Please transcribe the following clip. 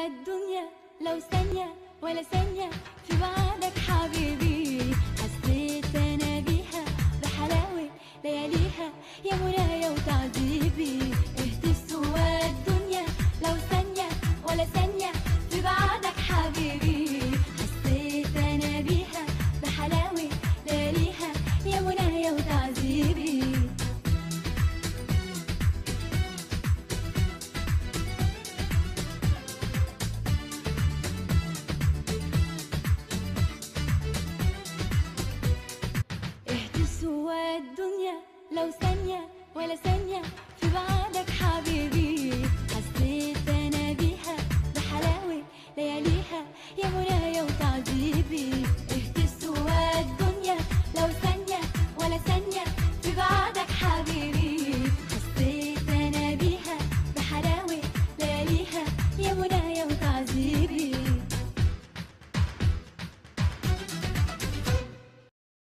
الدنيا لو ثانية ولا ثانية في بعدك حبيبي حسيت أنا بيها بحلاوة لياليها يا منايا وتعذيبي اهدي سوى الدنيا لو ثانية ولا ثانية في بعدك حبيبي حسيت أنا بيها بحلاوة لياليها يا منايا وتعذيبي اهدي سوى الدنيا لو ثانية ولا ثانية